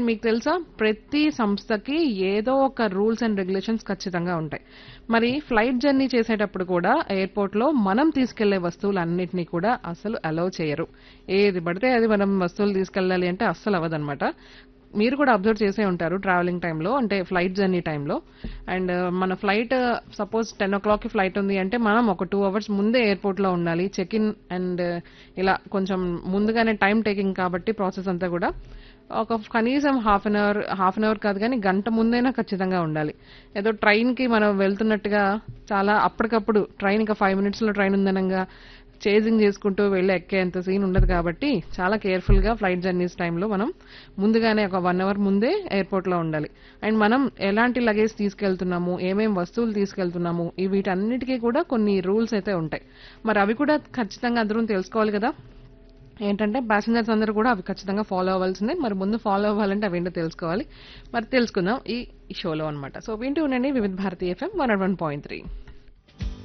మీకు తెలుసా ప్రతి సంస్థకి ఏదో ఒక రూల్స్ అండ్ రెగ్యులేషన్స్ ఖచ్చితంగా ఉంటాయి మరి ఫ్లైట్ జర్నీ చేసేటప్పుడు కూడా ఎయిర్పోర్ట్ లో మనం తీసుకెళ్లే వస్తువులన్నిటినీ కూడా అసలు అలౌ చేయరు ఏది పడితే అది మనం వస్తువులు తీసుకెళ్ళాలి అంటే అస్సలు అవ్వదన్నమాట మీరు కూడా అబ్జర్వ్ చేసే ఉంటారు ట్రావెలింగ్ టైంలో అంటే ఫ్లైట్ జర్నీ టైంలో అండ్ మన ఫ్లైట్ సపోజ్ టెన్ ఓ క్లాక్కి ఫ్లైట్ ఉంది అంటే మనం ఒక టూ అవర్స్ ముందే ఎయిర్పోర్ట్లో ఉండాలి చెక్ ఇన్ అండ్ ఇలా కొంచెం ముందుగానే టైం టేకింగ్ కాబట్టి ప్రాసెస్ అంతా కూడా ఒక కనీసం half an hour half an hour కాదు కానీ గంట ముందైనా ఖచ్చితంగా ఉండాలి ఏదో ట్రైన్కి మనం వెళ్తున్నట్టుగా చాలా అప్పటికప్పుడు ట్రైన్ ఇంకా ఫైవ్ మినిట్స్లో ట్రైన్ ఉందనంగా చేజింగ్ చేసుకుంటూ వెళ్ళి ఎక్కేంత సీన్ ఉండదు కాబట్టి చాలా కేర్ఫుల్ గా ఫ్లైట్ జర్నీస్ టైంలో మనం ముందుగానే ఒక వన్ అవర్ ముందే ఎయిర్పోర్ట్ లో ఉండాలి అండ్ మనం ఎలాంటి లగేజ్ తీసుకెళ్తున్నాము ఏమేం వస్తువులు తీసుకెళ్తున్నాము ఈ వీటన్నిటికీ కూడా కొన్ని రూల్స్ అయితే ఉంటాయి మరి అవి కూడా ఖచ్చితంగా అందరూ తెలుసుకోవాలి కదా ఏంటంటే ప్యాసింజర్స్ అందరూ కూడా అవి ఖచ్చితంగా ఫాలో అవ్వాల్సిందే మరి ముందు ఫాలో అవ్వాలంటే అవేంటో తెలుసుకోవాలి మరి తెలుసుకుందాం ఈ షోలో అనమాట సో వింటూ ఉండండి Vividh Bharati FM one one point three